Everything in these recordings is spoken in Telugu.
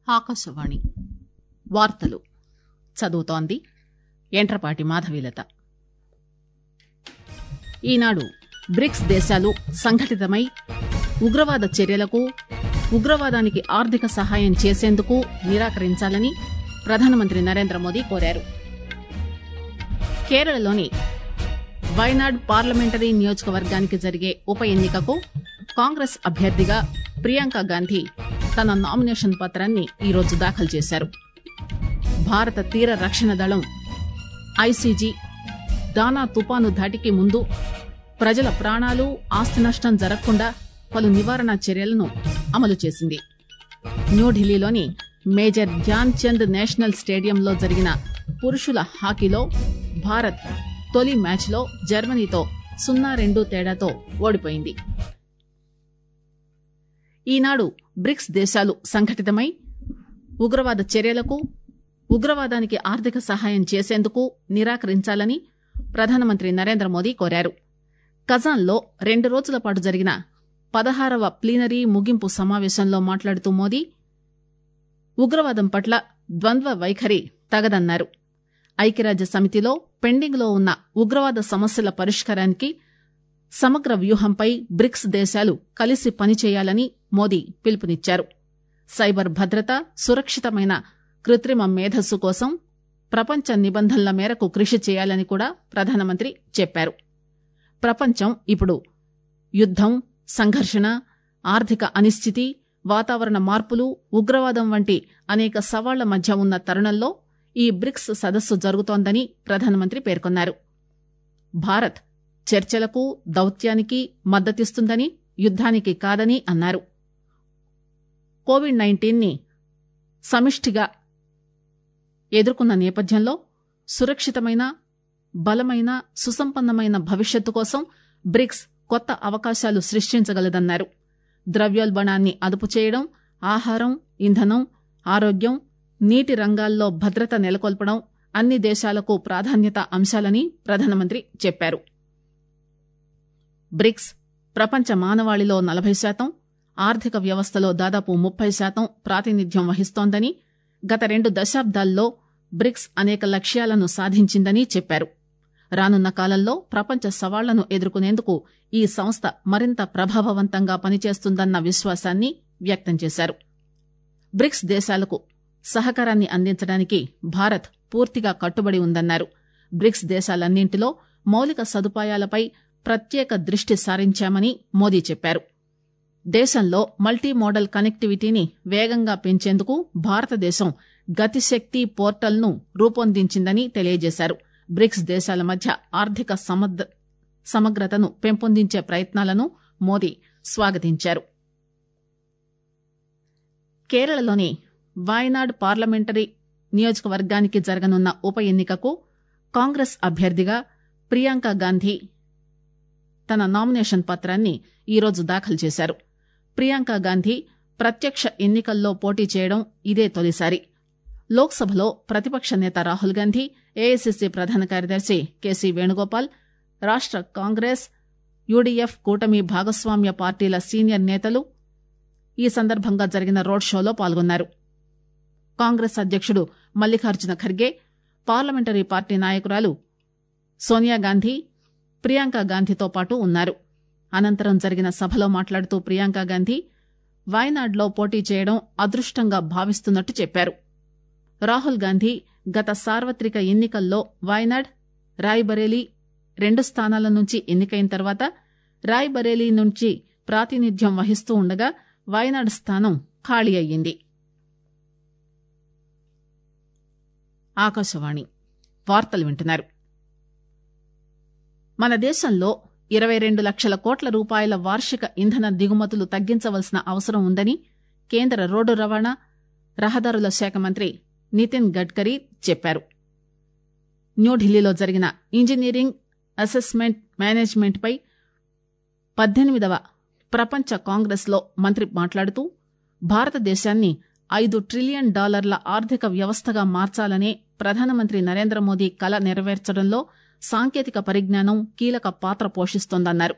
ఆకాశవాణి వార్తలు చదువుతోంది ఎంట్రపాటి మాధవీలత ఈనాడు బ్రిక్స్ దేశాలు సంఘటితమై ఉగ్రవాద చర్యలకు ఉగ్రవాదానికి ఆర్థిక సహాయం చేసేందుకు నిరాకరించాలని ప్రధానమంత్రి నరేంద్ర మోదీ కోరారు కేరళలోని వైనాడ్ పార్లమెంటరీ నియోజకవర్గానికి జరిగే ఉప ఎన్నికకు కాంగ్రెస్ అభ్యర్థిగా ప్రియాంక గాంధీ తన నామినేషన్ పత్రాన్ని ఈరోజు దాఖలు చేశారు భారత తీర రక్షణ దళం ఐసీజీ దానా తుపాను ధాటికి ముందు ప్రజల ప్రాణాలు ఆస్తి నష్టం జరగకుండా పలు నివారణ చర్యలను అమలు చేసింది న్యూఢిల్లీలోని మేజర్ ధ్యాన్ చంద్ నేషనల్ స్టేడియంలో జరిగిన పురుషుల హాకీలో భారత్ తొలి మ్యాచ్లో జర్మనీతో సున్నా రెండు తేడాతో ఓడిపోయింది ఈనాడు బ్రిక్స్ దేశాలు సంఘటితమై ఉగ్రవాద చర్యలకు ఉగ్రవాదానికి ఆర్థిక సహాయం చేసేందుకు నిరాకరించాలని ప్రధానమంత్రి నరేంద్ర మోదీ కోరారు కజాన్లో రెండు రోజుల పాటు జరిగిన పదహారవ ప్లీనరీ ముగింపు సమావేశంలో మాట్లాడుతూ మోదీ ఉగ్రవాదం పట్ల ద్వంద్వ వైఖరి తగదన్నారు ఐక్యరాజ్య సమితిలో పెండింగ్లో ఉన్న ఉగ్రవాద సమస్యల పరిష్కారానికి సమగ్ర వ్యూహంపై బ్రిక్స్ దేశాలు కలిసి పనిచేయాలని మోదీ పిలుపునిచ్చారు సైబర్ భద్రత సురక్షితమైన కృత్రిమ మేధస్సు కోసం ప్రపంచ నిబంధనల మేరకు కృషి చేయాలని కూడా ప్రధానమంత్రి చెప్పారు ప్రపంచం ఇప్పుడు యుద్దం సంఘర్షణ ఆర్థిక అనిశ్చితి వాతావరణ మార్పులు ఉగ్రవాదం వంటి అనేక సవాళ్ల మధ్య ఉన్న తరుణంలో ఈ బ్రిక్స్ సదస్సు జరుగుతోందని ప్రధానమంత్రి పేర్కొన్నారు భారత్ చర్చలకు దౌత్యానికి మద్దతిస్తుందని యుద్దానికి కాదని అన్నారు కోవిడ్ నైన్టీన్ ని సమిష్టిగా ఎదుర్కొన్న నేపథ్యంలో సురక్షితమైన బలమైన సుసంపన్నమైన భవిష్యత్తు కోసం బ్రిక్స్ కొత్త అవకాశాలు సృష్టించగలదన్నారు ద్రవ్యోల్బణాన్ని అదుపు చేయడం ఆహారం ఇంధనం ఆరోగ్యం నీటి రంగాల్లో భద్రత నెలకొల్పడం అన్ని దేశాలకు ప్రాధాన్యత అంశాలని ప్రధానమంత్రి చెప్పారు బ్రిక్స్ ప్రపంచ మానవాళిలో నలభై శాతం ఆర్థిక వ్యవస్థలో దాదాపు ముప్పై శాతం ప్రాతినిధ్యం వహిస్తోందని గత రెండు దశాబ్దాల్లో బ్రిక్స్ అనేక లక్ష్యాలను సాధించిందని చెప్పారు రానున్న కాలంలో ప్రపంచ సవాళ్లను ఎదుర్కొనేందుకు ఈ సంస్థ మరింత ప్రభావవంతంగా పనిచేస్తుందన్న విశ్వాసాన్ని వ్యక్తం చేశారు బ్రిక్స్ దేశాలకు సహకారాన్ని అందించడానికి భారత్ పూర్తిగా కట్టుబడి ఉందన్నారు బ్రిక్స్ దేశాలన్నింటిలో మౌలిక సదుపాయాలపై ప్రత్యేక దృష్టి సారించామని మోదీ చెప్పారు దేశంలో మల్టీ మోడల్ కనెక్టివిటీని వేగంగా పెంచేందుకు భారతదేశం గతిశక్తి పోర్టల్ను రూపొందించిందని తెలియజేశారు బ్రిక్స్ దేశాల మధ్య ఆర్థిక సమగ్రతను పెంపొందించే ప్రయత్నాలను మోదీ స్వాగతించారు కేరళలోని వాయనాడ్ పార్లమెంటరీ నియోజకవర్గానికి జరగనున్న ఉప ఎన్నికకు కాంగ్రెస్ అభ్యర్థిగా ప్రియాంక గాంధీ తన నామినేషన్ పత్రాన్ని ఈరోజు దాఖలు చేశారు ప్రియాంక గాంధీ ప్రత్యక్ష ఎన్నికల్లో పోటీ చేయడం ఇదే తొలిసారి లోక్సభలో ప్రతిపక్ష నేత రాహుల్ గాంధీ ఏఐసిసి ప్రధాన కార్యదర్శి కేసీ వేణుగోపాల్ రాష్ట కాంగ్రెస్ యూడీఎఫ్ కూటమి భాగస్వామ్య పార్టీల సీనియర్ నేతలు ఈ సందర్భంగా జరిగిన రోడ్ షోలో పాల్గొన్నారు కాంగ్రెస్ అధ్యకుడు మల్లికార్జున ఖర్గే పార్లమెంటరీ పార్టీ నాయకురాలు సోనియాగాంధీ ప్రియాంక గాంధీతో పాటు ఉన్నారు అనంతరం జరిగిన సభలో మాట్లాడుతూ ప్రియాంక గాంధీ వాయనాడ్లో పోటీ చేయడం అదృష్టంగా భావిస్తున్నట్టు చెప్పారు రాహుల్ గాంధీ గత సార్వత్రిక ఎన్నికల్లో వాయనాడ్ రాయ్బరేలీ రెండు స్థానాల నుంచి ఎన్నికైన తర్వాత రాయ్బరేలీ నుంచి ప్రాతినిధ్యం వహిస్తూ ఉండగా వాయనాడ్ స్థానం ఖాళీ అయ్యింది ఆకాశవాణి వార్తలు వింటున్నారు మన దేశంలో ఇరవై రెండు లక్షల కోట్ల రూపాయల వార్షిక ఇంధన దిగుమతులు తగ్గించవలసిన అవసరం ఉందని కేంద్ర రోడ్డు రవాణా రహదారుల శాఖ మంత్రి నితిన్ గడ్కరీ చెప్పారు న్యూఢిల్లీలో జరిగిన ఇంజనీరింగ్ అసెస్మెంట్ మేనేజ్మెంట్పై పద్దెనిమిదవ ప్రపంచ కాంగ్రెస్లో మంత్రి మాట్లాడుతూ భారతదేశాన్ని ఐదు ట్రిలియన్ డాలర్ల ఆర్థిక వ్యవస్థగా మార్చాలనే ప్రధానమంత్రి నరేంద్ర మోదీ కల నెరవేర్చడంలో సాంకేతిక పరిజ్ఞానం కీలక పాత్ర పోషిస్తోందన్నారు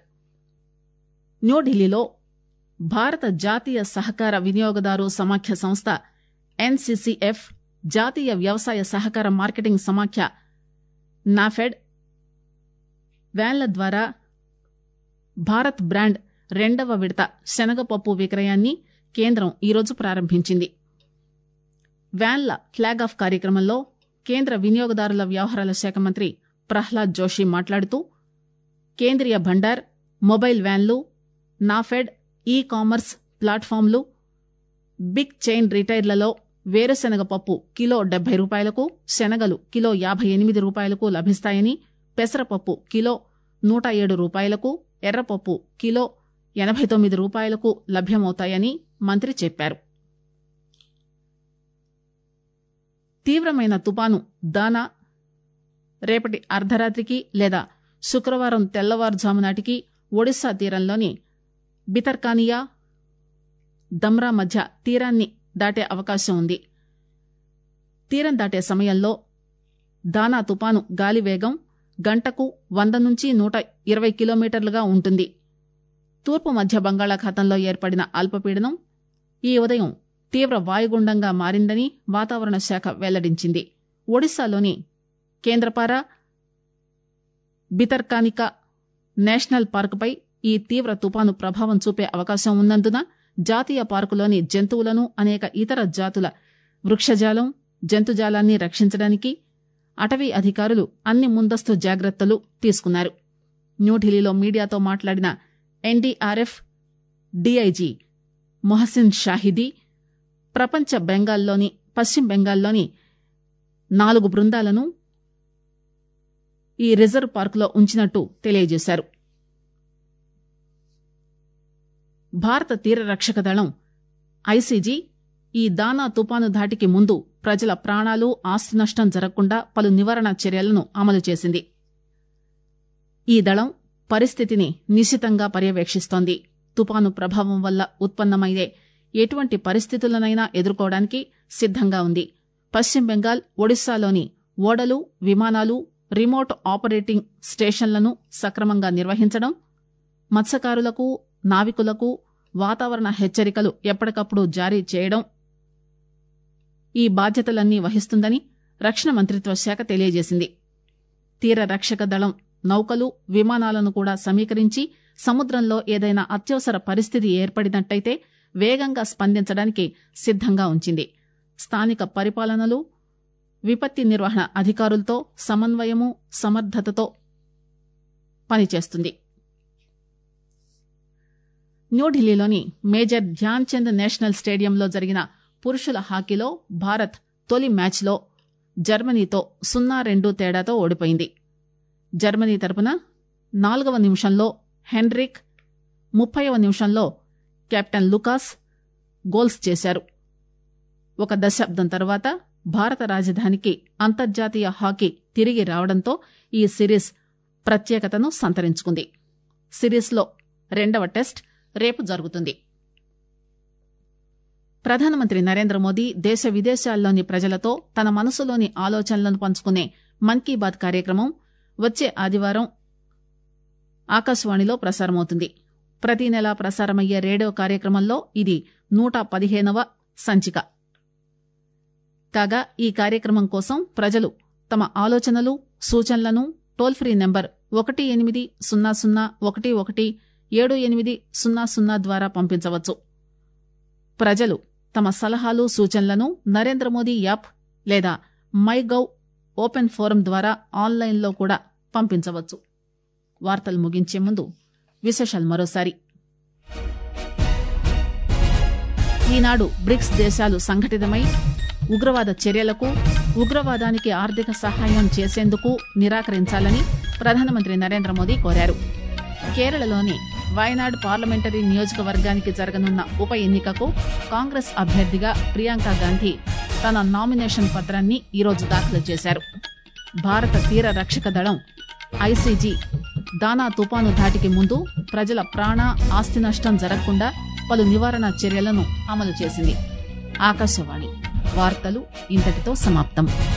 న్యూఢిల్లీలో భారత జాతీయ సహకార వినియోగదారు సమాఖ్య సంస్థ ఎన్సీసీఎఫ్ జాతీయ వ్యవసాయ సహకార మార్కెటింగ్ సమాఖ్య నాఫెడ్ వ్యాన్ల ద్వారా భారత్ బ్రాండ్ రెండవ విడత శనగపప్పు విక్రయాన్ని కేంద్రం ఈరోజు ప్రారంభించింది వ్యాన్ల ఫ్లాగ్ ఆఫ్ కార్యక్రమంలో కేంద్ర వినియోగదారుల వ్యవహారాల శాఖ మంత్రి ప్రహ్లాద్ జోషి మాట్లాడుతూ కేంద్రీయ భండార్ మొబైల్ వ్యాన్లు నాఫెడ్ ఈ కామర్స్ ప్లాట్ఫామ్లు బిగ్ చైన్ రిటైర్లలో వేరుశనగ పప్పు కిలో డెబ్బై రూపాయలకు శనగలు కిలో యాభై ఎనిమిది రూపాయలకు లభిస్తాయని పెసరపప్పు కిలో నూట ఏడు రూపాయలకు ఎర్రపప్పు కిలో ఎనభై తొమ్మిది రూపాయలకు లభ్యమవుతాయని మంత్రి చెప్పారు తీవ్రమైన తుపాను దానా రేపటి అర్ధరాత్రికి లేదా శుక్రవారం తెల్లవారుజాము నాటికి ఒడిశా తీరంలోని బితర్కానియా దమ్రా మధ్య తీరాన్ని దాటే అవకాశం ఉంది తీరం దాటే సమయంలో దానా తుపాను గాలి వేగం గంటకు వంద నుంచి నూట ఇరవై కిలోమీటర్లుగా ఉంటుంది తూర్పు మధ్య బంగాళాఖాతంలో ఏర్పడిన అల్పపీడనం ఈ ఉదయం తీవ్ర వాయుగుండంగా మారిందని వాతావరణ శాఖ వెల్లడించింది ఒడిశాలోని కేంద్రపార బితర్కానికా నేషనల్ పార్కుపై ఈ తీవ్ర తుపాను ప్రభావం చూపే అవకాశం ఉన్నందున జాతీయ పార్కులోని జంతువులను అనేక ఇతర జాతుల వృక్షజాలం జంతుజాలాన్ని రక్షించడానికి అటవీ అధికారులు అన్ని ముందస్తు జాగ్రత్తలు తీసుకున్నారు న్యూఢిల్లీలో మీడియాతో మాట్లాడిన ఎన్డీఆర్ఎఫ్ డీఐజీ మొహసిన్ షాహిదీ ప్రపంచ బెంగాల్లోని పశ్చిమ బెంగాల్లోని నాలుగు బృందాలను ఈ రిజర్వ్ పార్కులో ఉంచినట్టు తెలియజేశారు భారత తీర రక్షక దళం ఐసీజీ ఈ దానా తుపాను ధాటికి ముందు ప్రజల ప్రాణాలు ఆస్తి నష్టం జరగకుండా పలు నివారణ చర్యలను అమలు చేసింది ఈ దళం పరిస్థితిని నిశితంగా పర్యవేక్షిస్తోంది తుపాను ప్రభావం వల్ల ఉత్పన్నమయ్యే ఎటువంటి పరిస్థితులనైనా ఎదుర్కోవడానికి సిద్దంగా ఉంది పశ్చిమ బెంగాల్ ఒడిశాలోని ఓడలు విమానాలు రిమోట్ ఆపరేటింగ్ స్టేషన్లను సక్రమంగా నిర్వహించడం మత్స్యకారులకు నావికులకు వాతావరణ హెచ్చరికలు ఎప్పటికప్పుడు జారీ చేయడం ఈ బాధ్యతలన్నీ వహిస్తుందని రక్షణ మంత్రిత్వ శాఖ తెలియజేసింది తీర రక్షక దళం నౌకలు విమానాలను కూడా సమీకరించి సముద్రంలో ఏదైనా అత్యవసర పరిస్థితి ఏర్పడినట్టయితే వేగంగా స్పందించడానికి సిద్దంగా ఉంచింది స్థానిక పరిపాలనలు విపత్తి నిర్వహణ అధికారులతో సమన్వయము సమర్థతతో పనిచేస్తుంది న్యూఢిల్లీలోని మేజర్ ధ్యాన్ చంద్ నేషనల్ స్టేడియంలో జరిగిన పురుషుల హాకీలో భారత్ తొలి మ్యాచ్లో జర్మనీతో సున్నా రెండు తేడాతో ఓడిపోయింది జర్మనీ తరపున నాలుగవ నిమిషంలో హెన్రిక్ ముప్పైవ నిమిషంలో కెప్టెన్ లుకాస్ గోల్స్ చేశారు ఒక దశాబ్దం తర్వాత భారత రాజధానికి అంతర్జాతీయ హాకీ తిరిగి రావడంతో ఈ సిరీస్ ప్రత్యేకతను సంతరించుకుంది సిరీస్లో రెండవ టెస్ట్ రేపు జరుగుతుంది ప్రధానమంత్రి నరేంద్ర మోదీ దేశ విదేశాల్లోని ప్రజలతో తన మనసులోని ఆలోచనలను పంచుకునే మన్ కీ బాత్ కార్యక్రమం వచ్చే ఆదివారం ఆకాశవాణిలో ప్రసారమవుతుంది ప్రతి నెలా ప్రసారమయ్యే రేడియో కార్యక్రమంలో ఇది నూట పదిహేనవ సంచిక కాగా ఈ కార్యక్రమం కోసం ప్రజలు తమ ఆలోచనలు సూచనలను టోల్ ఫ్రీ నెంబర్ ఒకటి ఎనిమిది సున్నా సున్నా ఒకటి ఒకటి ఏడు ఎనిమిది సున్నా సున్నా ద్వారా పంపించవచ్చు ప్రజలు తమ సలహాలు సూచనలను నరేంద్ర మోదీ యాప్ లేదా మై గవ్ ఓపెన్ ఫోరం ద్వారా ఆన్లైన్లో కూడా పంపించవచ్చు వార్తలు ముగించే ముందు విశేషాలు మరోసారి ఈనాడు బ్రిక్స్ దేశాలు సంఘటితమై ఉగ్రవాద చర్యలకు ఉగ్రవాదానికి ఆర్థిక సహాయం చేసేందుకు నిరాకరించాలని ప్రధానమంత్రి నరేంద్ర మోదీ కోరారు కేరళలోని వయనాడ్ పార్లమెంటరీ నియోజకవర్గానికి జరగనున్న ఉప ఎన్నికకు కాంగ్రెస్ అభ్యర్థిగా ప్రియాంక గాంధీ తన నామినేషన్ పత్రాన్ని ఈరోజు దాఖలు చేశారు భారత తీర రక్షక దళం ఐసీజీ దానా తుపాను ధాటికి ముందు ప్రజల ప్రాణ ఆస్తి నష్టం జరగకుండా పలు నివారణ చర్యలను అమలు చేసింది ఆకాశవాణి వార్తలు ఇంతటితో సమాప్తం